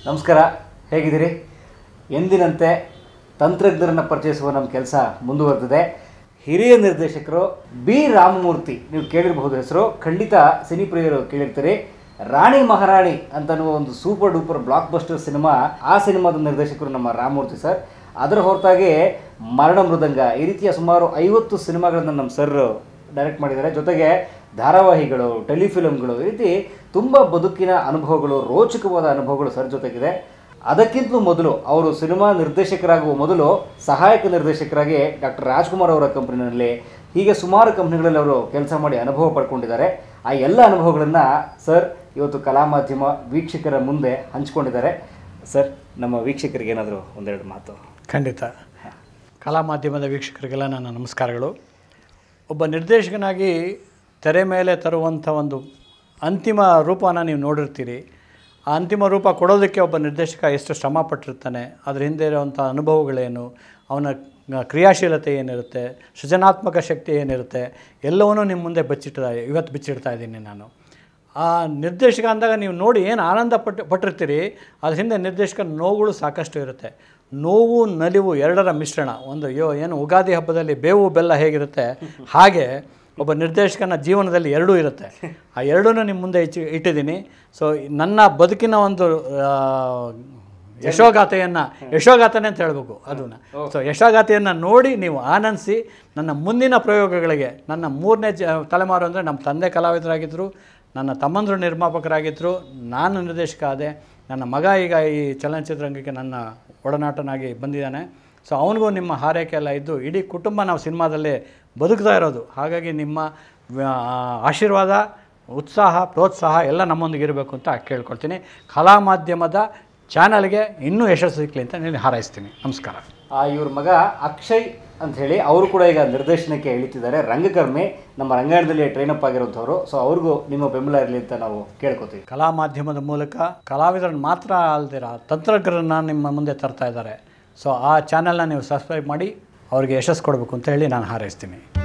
ನಮಸ್ಕಾರ ಹೇಗಿದ್ದೀರಿ ಎಂದಿನಂತೆ ತಂತ್ರಜ್ಞರನ್ನು ಪರಿಚಯಿಸುವ ನಮ್ಮ ಕೆಲಸ ಮುಂದುವರೆದಿದೆ ಹಿರಿಯ ನಿರ್ದೇಶಕರು ಬಿ ರಾಮಮೂರ್ತಿ ನೀವು ಕೇಳಿರಬಹುದು ಹೆಸರು ಖಂಡಿತ ಸಿನಿಪ್ರಿಯರು ಕೇಳಿರ್ತೀರಿ ರಾಣಿ ಮಹಾರಾಣಿ ಅಂತನ್ನುವ ಒಂದು super duper blockbuster cinema ಆ ಸಿನಿಮಾದ ನಿರ್ದೇಶಕರು ನಮ್ಮ ರಾಮಮೂರ್ತಿ ಸರ್ ಅದರ ಹೊರತಾಗಿ ಮರಣ ಮೃದಂಗ ಈ ರೀತಿಯ ಸುಮಾರು ಐವತ್ತು ಸಿನಿಮಾಗಳನ್ನು ನಮ್ಮ ಸರ್ ಡೈರೆಕ್ಟ್ ಮಾಡಿದ್ದಾರೆ ಜೊತೆಗೆ ಧಾರಾವಾಹಿಗಳು ಟೆಲಿಫಿಲಮ್ಗಳು ಈ ರೀತಿ ತುಂಬ ಬದುಕಿನ ಅನುಭವಗಳು ರೋಚಕವಾದ ಅನುಭವಗಳು ಸರ್ ಜೊತೆಗಿದೆ ಅದಕ್ಕಿಂತಲೂ ಮೊದಲು ಅವರು ಸಿನಿಮಾ ನಿರ್ದೇಶಕರಾಗುವ ಮೊದಲು ಸಹಾಯಕ ನಿರ್ದೇಶಕರಾಗಿ ಡಾಕ್ಟರ್ ರಾಜ್ಕುಮಾರ್ ಅವರ ಕಂಪನಿನಲ್ಲಿ ಹೀಗೆ ಸುಮಾರು ಕಂಪ್ನಿಗಳಲ್ಲಿ ಅವರು ಕೆಲಸ ಮಾಡಿ ಅನುಭವ ಪಡ್ಕೊಂಡಿದ್ದಾರೆ ಆ ಎಲ್ಲ ಅನುಭವಗಳನ್ನು ಸರ್ ಇವತ್ತು ಕಲಾ ಮಾಧ್ಯಮ ವೀಕ್ಷಕರ ಮುಂದೆ ಹಂಚ್ಕೊಂಡಿದ್ದಾರೆ ಸರ್ ನಮ್ಮ ವೀಕ್ಷಕರಿಗೆ ಏನಾದರೂ ಒಂದೆರಡು ಮಾತು ಖಂಡಿತ ಕಲಾ ಮಾಧ್ಯಮದ ವೀಕ್ಷಕರಿಗೆಲ್ಲ ನನ್ನ ನಮಸ್ಕಾರಗಳು ಒಬ್ಬ ನಿರ್ದೇಶಕನಾಗಿ ತೆರೆ ಮೇಲೆ ತರುವಂಥ ಒಂದು ಅಂತಿಮ ರೂಪನ ನೀವು ನೋಡಿರ್ತೀರಿ ಆ ಅಂತಿಮ ರೂಪ ಕೊಡೋದಕ್ಕೆ ಒಬ್ಬ ನಿರ್ದೇಶಕ ಎಷ್ಟು ಶ್ರಮ ಪಟ್ಟಿರ್ತಾನೆ ಅದ್ರ ಹಿಂದೆ ಇರುವಂಥ ಅನುಭವಗಳೇನು ಅವನ ಕ್ರಿಯಾಶೀಲತೆ ಏನಿರುತ್ತೆ ಸೃಜನಾತ್ಮಕ ಶಕ್ತಿ ಏನಿರುತ್ತೆ ಎಲ್ಲವನ್ನೂ ನಿಮ್ಮ ಮುಂದೆ ಬಚ್ಚಿಡ್ತಾ ಇವತ್ತು ಬಿಚ್ಚಿಡ್ತಾ ಇದ್ದೀನಿ ನಾನು ಆ ನಿರ್ದೇಶಕ ಅಂದಾಗ ನೀವು ನೋಡಿ ಏನು ಆನಂದ ಪಟ್ಟು ಪಟ್ಟಿರ್ತೀರಿ ಅದ್ರ ಹಿಂದೆ ನಿರ್ದೇಶಕ ನೋವುಗಳು ಸಾಕಷ್ಟು ಇರುತ್ತೆ ನೋವು ನಲಿವು ಎರಡರ ಮಿಶ್ರಣ ಒಂದು ಯೋ ಏನು ಉಗಾದಿ ಹಬ್ಬದಲ್ಲಿ ಬೇವು ಬೆಲ್ಲ ಹೇಗಿರುತ್ತೆ ಹಾಗೆ ಒಬ್ಬ ನಿರ್ದೇಶಕನ ಜೀವನದಲ್ಲಿ ಎರಡೂ ಇರುತ್ತೆ ಆ ಎರಡೂ ನಿಮ್ಮ ಮುಂದೆ ಇಚ್ಚಿ ಇಟ್ಟಿದ್ದೀನಿ ಸೊ ನನ್ನ ಬದುಕಿನ ಒಂದು ಆ, ಯಶೋಗಾಥೆಯನ್ನು ಯಶೋಗಾಥನೆ ಅಂತ ಹೇಳಬೇಕು ಅದನ್ನು ಸೊ ಯಶೋಗಾಥೆಯನ್ನು ನೋಡಿ ನೀವು ಆನಂದಿಸಿ ನನ್ನ ಮುಂದಿನ ಪ್ರಯೋಗಗಳಿಗೆ ನನ್ನ ಮೂರನೇ ಜ ತಲೆಮಾರು ಅಂದರೆ ನಮ್ಮ ತಂದೆ ಕಲಾವಿದರಾಗಿದ್ದರು ನನ್ನ ತಮ್ಮಂದರು ನಿರ್ಮಾಪಕರಾಗಿದ್ದರು ನಾನು ನಿರ್ದೇಶಕ ಆದೆ ನನ್ನ ಮಗ ಈಗ ಈ ಚಲನಚಿತ್ರರಂಗಕ್ಕೆ ನನ್ನ ಒಡನಾಟನಾಗಿ ಬಂದಿದ್ದಾನೆ ಸೊ ಅವನಿಗೂ ನಿಮ್ಮ ಹಾರೈಕೆ ಎಲ್ಲ ಇದ್ದು ಇಡೀ ಕುಟುಂಬ ನಾವು ಸಿನಿಮಾದಲ್ಲೇ ಬದುಕ್ತಾ ಇರೋದು ಹಾಗಾಗಿ ನಿಮ್ಮ ಆ, ಆಶೀರ್ವಾದ ಉತ್ಸಾಹ ಪ್ರೋತ್ಸಾಹ ಎಲ್ಲ ನಮ್ಮೊಂದಿಗೆ ಇರಬೇಕು ಅಂತ ಕೇಳ್ಕೊಳ್ತೀನಿ ಕಲಾ ಮಾಧ್ಯಮದ ಚಾನಲ್ಗೆ ಇನ್ನೂ ಯಶಸ್ಸು ಸಿಕ್ಕಲಿ ಅಂತ ನಾನು ಹಾರೈಸ್ತೀನಿ ನಮಸ್ಕಾರ ಆ ಇವ್ರ ಮಗ ಅಕ್ಷಯ್ ಅಂತ ಹೇಳಿ ಅವರು ಕೂಡ ಈಗ ನಿರ್ದೇಶನಕ್ಕೆ ಇಳಿತಿದ್ದಾರೆ ರಂಗಕರ್ಮಿ ನಮ್ಮ ರಂಗಾಯಣದಲ್ಲಿ ಟ್ರೈನ್ ಅಪ್ ಆಗಿರುವಂಥವ್ರು ಸೊ ಅವ್ರಿಗೂ ನಿಮ್ಮ ಬೆಂಬಲ ಇರಲಿ ಅಂತ ನಾವು ಕೇಳ್ಕೊತೀವಿ ಕಲಾ ಮಾಧ್ಯಮದ ಮೂಲಕ ಕಲಾವಿದರನ್ನು ಮಾತ್ರ ಅಲ್ದಿರ ತಂತ್ರಜ್ಞರನ್ನ ನಿಮ್ಮ ಮುಂದೆ ತರ್ತಾ ಇದ್ದಾರೆ ಸೊ ಆ ಚಾನಲ್ನ ನೀವು ಸಬ್ಸ್ಕ್ರೈಬ್ ಮಾಡಿ ಅವರಿಗೆ ಯಶಸ್ಸು ಕೊಡಬೇಕು ಅಂತ ಹೇಳಿ ನಾನು ಹಾರೈಸ್ತೀನಿ